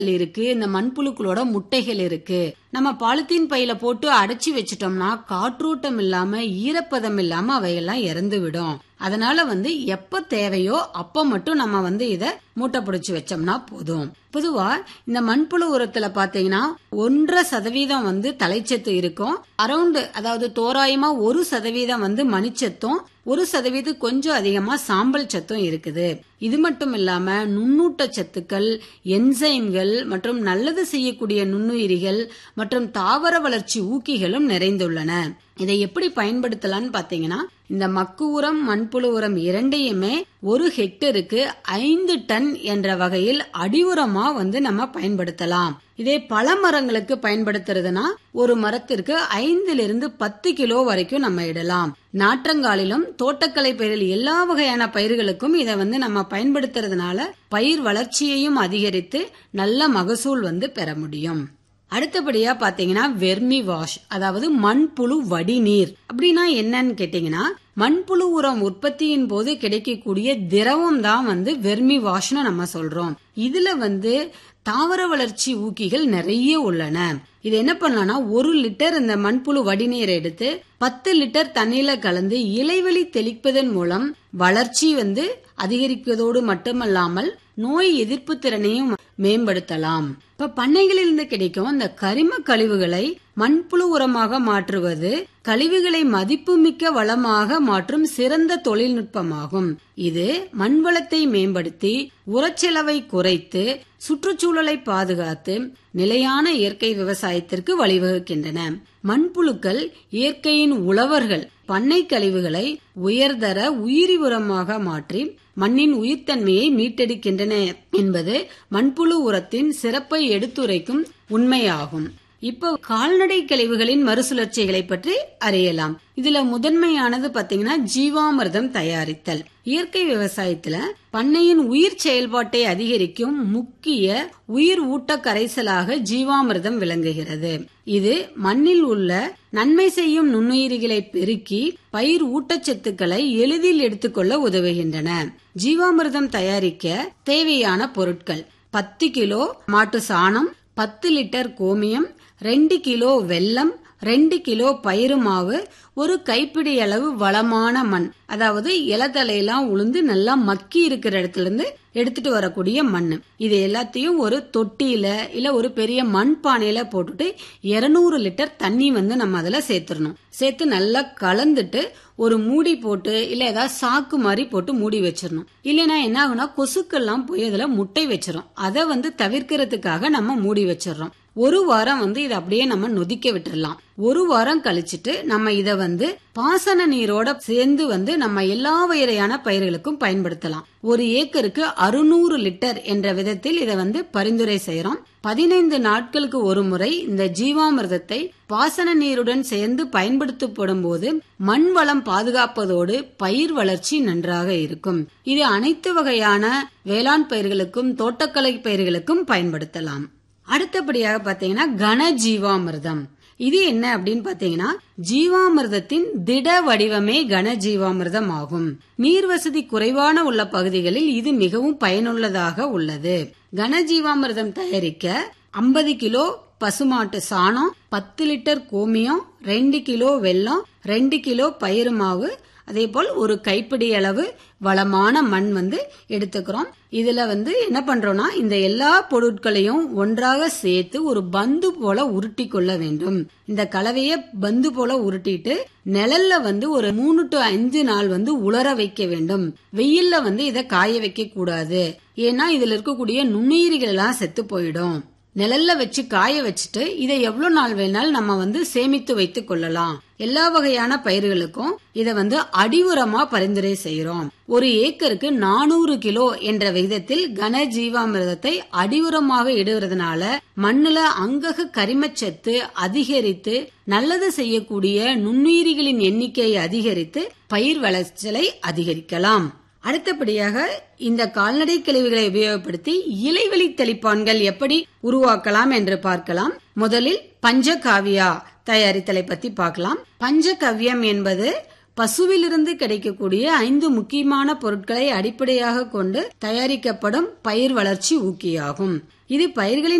இருக்கு இந்த மண்புழுக்களோட முட்டைகள் இருக்கு நம்ம பாலித்தீன் பையில போட்டு அடைச்சி வச்சிட்டோம்னா காற்றோட்டம் இல்லாம ஈரப்பதம் இல்லாம அவையெல்லாம் இறந்து விடும் அதனால வந்து எப்ப தேவையோ அப்ப மட்டும் நம்ம வந்து இத மூட்டை பிடிச்சு வச்சோம்னா போதும் பொதுவா இந்த மண்புழு உரத்துல பாத்தீங்கன்னா ஒன்றரை சதவீதம் வந்து தலைச்சத்து இருக்கும் அரௌண்ட் அதாவது தோராயமா ஒரு சதவீதம் வந்து மணிச்சத்தும் ஒரு சதவீதம் கொஞ்சம் அதிகமா சாம்பல் சத்தும் இருக்குது இது மட்டும் இல்லாம நுண்ணூட்ட சத்துக்கள் என்சைம்கள் மற்றும் நல்லது செய்யக்கூடிய நுண்ணுயிரிகள் மற்றும் தாவர வளர்ச்சி ஊக்கிகளும் நிறைந்துள்ளன இதை எப்படி பயன்படுத்தலாம்னு பாத்தீங்கன்னா இந்த மக்கு உரம் மண்புழு உரம் இரண்டையுமே ஒரு ஹெக்டருக்கு ஐந்து டன் என்ற வகையில் அடி உரமா வந்து நம்ம பயன்படுத்தலாம் இதே பல மரங்களுக்கு பயன்படுத்துறதுனா ஒரு மரத்திற்கு ஐந்திலிருந்து பத்து கிலோ வரைக்கும் நம்ம இடலாம் நாற்றங்காலிலும் தோட்டக்கலை பயிரில் எல்லா வகையான பயிர்களுக்கும் இதை வந்து நம்ம பயன்படுத்துறதுனால பயிர் வளர்ச்சியையும் அதிகரித்து நல்ல மகசூல் வந்து பெற முடியும் அடுத்தபடியா பாத்தீங்கன்னா வெர்மி வாஷ் அதாவது மண்புழு வடிநீர் அப்படின்னா என்னன்னு கேட்டீங்கன்னா மண்புழு உரம் உற்பத்தியின் போது கிடைக்கக்கூடிய திரவம் தான் வந்து வெர்மி வாஷ்னு நம்ம சொல்றோம் இதுல வந்து தாவர வளர்ச்சி ஊக்கிகள் நிறைய உள்ளன இது என்ன பண்ணலாம்னா ஒரு லிட்டர் இந்த மண்புழு வடிநீரை எடுத்து பத்து லிட்டர் தண்ணீர்ல கலந்து இலைவெளி தெளிப்பதன் மூலம் வளர்ச்சி வந்து அதிகரிப்பதோடு மட்டுமல்லாமல் நோய் எதிர்ப்பு திறனையும் மேம்படுத்தலாம் இப்ப பண்ணைகளிலிருந்து கிடைக்கும் இந்த கரிம கழிவுகளை மண்புழு உரமாக மாற்றுவது கழிவுகளை மதிப்புமிக்க வளமாக மாற்றும் சிறந்த தொழில்நுட்பமாகும் இது மண் வளத்தை மேம்படுத்தி உரச்செலவை குறைத்து சுற்றுச்சூழலை பாதுகாத்து நிலையான இயற்கை விவசாயத்திற்கு வழிவகுக்கின்றன மண்புழுக்கள் இயற்கையின் உழவர்கள் பண்ணை கழிவுகளை உயர்தர உயிரி உரமாக மாற்றி மண்ணின் உயிர்த்தன்மையை மீட்டெடுக்கின்றன என்பது மண்புழு உரத்தின் சிறப்பை எடுத்துரைக்கும் உண்மையாகும் இப்போ கால்நடை கழிவுகளின் மறுசுழற்சிகளை பற்றி அறியலாம் இதுல முதன்மையானது பாத்தீங்கன்னா ஜீவாமிர்தம் தயாரித்தல் இயற்கை விவசாயத்துல பண்ணையின் உயிர் செயல்பாட்டை அதிகரிக்கும் முக்கிய உயிர் ஊட்ட கரைசலாக ஜீவாமிர்தம் விளங்குகிறது இது மண்ணில் உள்ள நன்மை செய்யும் நுண்ணுயிரிகளை பெருக்கி பயிர் ஊட்டச்சத்துக்களை எளிதில் எடுத்துக்கொள்ள உதவுகின்றன ஜீவாமிர்தம் தயாரிக்க தேவையான பொருட்கள் பத்து கிலோ மாட்டு சாணம் பத்து லிட்டர் கோமியம் ரெண்டு கிலோ வெல்லம் ரெண்டு கிலோ பயிறு மாவு ஒரு கைப்பிடி அளவு வளமான மண் அதாவது இலத்தலையெல்லாம் உளுந்து நல்லா மக்கி இருக்கிற இடத்துல இருந்து எடுத்துட்டு வரக்கூடிய மண் இது எல்லாத்தையும் ஒரு தொட்டியில இல்ல ஒரு பெரிய மண் பானையில போட்டுட்டு இருநூறு லிட்டர் தண்ணி வந்து நம்ம அதுல சேர்த்துடணும் சேர்த்து நல்லா கலந்துட்டு ஒரு மூடி போட்டு இல்ல ஏதாவது சாக்கு மாதிரி போட்டு மூடி வச்சிடணும் இல்லைன்னா என்ன ஆகுனா கொசுக்கெல்லாம் போய் அதுல முட்டை வச்சிரும் அதை வந்து தவிர்க்கிறதுக்காக நம்ம மூடி வச்சிடறோம் ஒரு வாரம் வந்து இதை அப்படியே நம்ம நொதிக்க விட்டுறலாம் ஒரு வாரம் கழிச்சிட்டு நம்ம இத வந்து பாசன நீரோட சேர்ந்து வந்து நம்ம எல்லா வகையான பயிர்களுக்கும் பயன்படுத்தலாம் ஒரு ஏக்கருக்கு அறுநூறு லிட்டர் என்ற விதத்தில் இதை வந்து பரிந்துரை செய்யறோம் பதினைந்து நாட்களுக்கு ஒரு முறை இந்த ஜீவாமிர்தத்தை பாசன நீருடன் சேர்ந்து பயன்படுத்தப்படும் போது மண் வளம் பாதுகாப்பதோடு பயிர் வளர்ச்சி நன்றாக இருக்கும் இது அனைத்து வகையான வேளாண் பயிர்களுக்கும் தோட்டக்கலை பயிர்களுக்கும் பயன்படுத்தலாம் அடுத்தபடியாக பாத்தீங்கன்னா கன ஜீவாமிர்தம் இது என்ன அப்படின்னு பாத்தீங்கன்னா ஜீவாமிர்தத்தின் திட வடிவமே கன ஜீவாமிர்தம் ஆகும் நீர் வசதி குறைவான உள்ள பகுதிகளில் இது மிகவும் பயனுள்ளதாக உள்ளது கன ஜீவாமிர்தம் தயாரிக்க ஐம்பது கிலோ பசுமாட்டு சாணம் பத்து லிட்டர் கோமியம் ரெண்டு கிலோ வெல்லம் ரெண்டு கிலோ பயிறு மாவு அதே போல் ஒரு கைப்பிடி அளவு வளமான மண் வந்து எடுத்துக்கிறோம் இதுல வந்து என்ன பண்றோம்னா இந்த எல்லா பொருட்களையும் ஒன்றாக சேர்த்து ஒரு பந்து போல உருட்டி கொள்ள வேண்டும் இந்த கலவைய பந்து போல உருட்டிட்டு நிழல்ல வந்து ஒரு மூணு டு அஞ்சு நாள் வந்து உலர வைக்க வேண்டும் வெயில்ல வந்து இதை காய வைக்க கூடாது ஏன்னா இதுல இருக்கக்கூடிய நுண்ணுயிரிகள் எல்லாம் செத்து போயிடும் நிழல்ல வச்சு காய வச்சுட்டு இதை எவ்வளவு நாள் வேணாலும் நம்ம வந்து சேமித்து வைத்துக் கொள்ளலாம் எல்லா வகையான பயிர்களுக்கும் இதை வந்து அடிவுரமா பரிந்துரை செய்யறோம் ஒரு ஏக்கருக்கு நானூறு கிலோ என்ற விகிதத்தில் கன ஜீவாமிர்தத்தை அடிவுரமாக இடுவதனால மண்ணுல அங்கக கரிமச்சத்து அதிகரித்து நல்லது செய்யக்கூடிய நுண்ணுயிரிகளின் எண்ணிக்கையை அதிகரித்து பயிர் விளைச்சலை அதிகரிக்கலாம் அடுத்தபடியாக இந்த கால்நடை கழிவுகளை உபயோகப்படுத்தி இலைவெளி தெளிப்பான்கள் எப்படி உருவாக்கலாம் என்று பார்க்கலாம் முதலில் பஞ்சகாவியா தயாரித்தலை பத்தி பார்க்கலாம் பஞ்சகவ்யம் என்பது பசுவிலிருந்து கிடைக்கக்கூடிய ஐந்து முக்கியமான பொருட்களை அடிப்படையாக கொண்டு தயாரிக்கப்படும் பயிர் வளர்ச்சி ஊக்கியாகும் இது பயிர்களின்